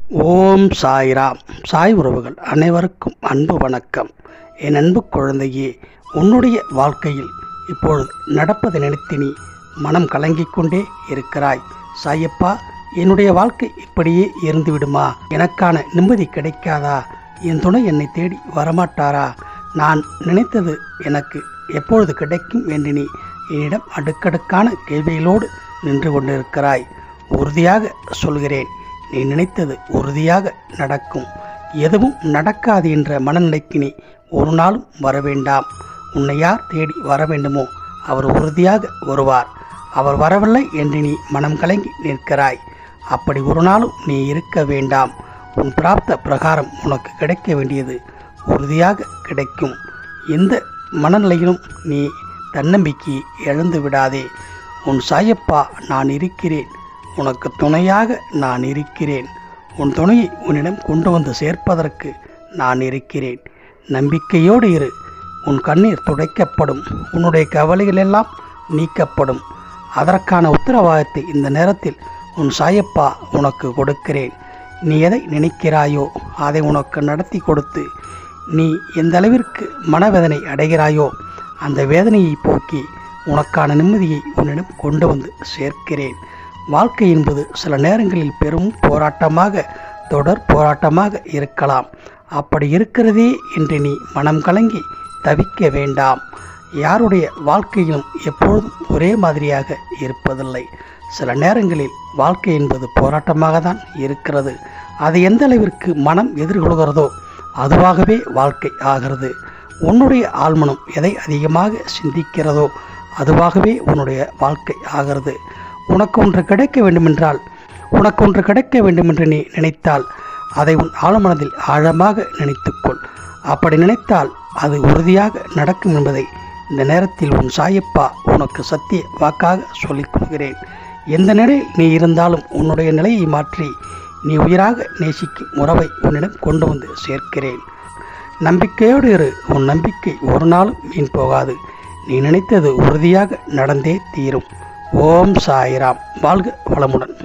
ஓம் சாய்ராம் சாய் உறவுகள் அனைவருக்கும் அன்பு வணக்கம் என் அன்பு குழந்தையே உன்னுடைய வாழ்க்கையில் இப்பொழுது நடப்பதை நினைத்து நீ மனம் கலங்கிக் கொண்டே இருக்கிறாய் சாயப்பா என்னுடைய வாழ்க்கை இப்படியே இருந்து விடுமா எனக்கான நிம்மதி கிடைக்காதா என் துணை என்னை தேடி வரமாட்டாரா நான் நினைத்தது எனக்கு எப்பொழுது கிடைக்கும் என்று நீ என்னிடம் அடுக்கடுக்கான கேள்விகளோடு நின்று கொண்டிருக்கிறாய் உறுதியாக சொல்கிறேன் நீ நினைத்தது உறுதியாக நடக்கும் எதுவும் நடக்காது என்ற மனநிலைக்கு நீ ஒரு நாளும் வர வேண்டாம் உன்னை யார் தேடி வர வேண்டுமோ அவர் உறுதியாக வருவார் அவர் வரவில்லை என்று நீ மனம் கலங்கி நிற்கிறாய் அப்படி ஒரு நாளும் நீ இருக்க வேண்டாம் உன் பிராப்த பிரகாரம் உனக்கு கிடைக்க வேண்டியது உறுதியாக கிடைக்கும் எந்த மனநிலையிலும் நீ தன்னம்பிக்கையை இழந்து விடாதே உன் சாயப்பா நான் இருக்கிறேன் உனக்கு துணையாக நான் இருக்கிறேன் உன் துணையை உன்னிடம் கொண்டு வந்து சேர்ப்பதற்கு நான் இருக்கிறேன் நம்பிக்கையோடு இரு உன் கண்ணீர் துடைக்கப்படும் உன்னுடைய கவலைகள் எல்லாம் நீக்கப்படும் அதற்கான உத்தரவாதத்தை இந்த நேரத்தில் உன் சாயப்பா உனக்கு கொடுக்கிறேன் நீ எதை நினைக்கிறாயோ அதை உனக்கு நடத்தி கொடுத்து நீ எந்த அளவிற்கு மனவேதனை அடைகிறாயோ அந்த வேதனையை போக்கி உனக்கான நிம்மதியை உன்னிடம் கொண்டு வந்து சேர்க்கிறேன் வாழ்க்கை என்பது சில நேரங்களில் பெரும் போராட்டமாக தொடர் போராட்டமாக இருக்கலாம் அப்படி இருக்கிறதே என்று நீ மனம் கலங்கி தவிக்க வேண்டாம் யாருடைய வாழ்க்கையிலும் எப்பொழுதும் ஒரே மாதிரியாக இருப்பதில்லை சில நேரங்களில் வாழ்க்கை என்பது போராட்டமாக தான் இருக்கிறது அது எந்த அளவிற்கு மனம் எதிர்கொள்கிறதோ அதுவாகவே வாழ்க்கை ஆகிறது உன்னுடைய ஆழ்மனம் எதை அதிகமாக சிந்திக்கிறதோ அதுவாகவே உன்னுடைய வாழ்க்கை ஆகிறது உனக்கு ஒன்று கிடைக்க வேண்டுமென்றால் உனக்கு ஒன்று கிடைக்க வேண்டுமென்று நீ நினைத்தால் அதை உன் ஆழமனதில் ஆழமாக நினைத்துக்கொள் அப்படி நினைத்தால் அது உறுதியாக நடக்கும் என்பதை இந்த நேரத்தில் உன் சாயப்பா உனக்கு சத்திய வாக்காக சொல்லிக் கொள்கிறேன் எந்த நிலையில் நீ இருந்தாலும் உன்னுடைய நிலையை மாற்றி நீ உயிராக நேசிக்கும் உறவை உன்னிடம் கொண்டு வந்து சேர்க்கிறேன் நம்பிக்கையோடு இரு உன் நம்பிக்கை ஒரு நாளும் வீண் போகாது நீ நினைத்தது உறுதியாக நடந்தே தீரும் ஓம் சாய்ராம் வாழ்க வளமுடன்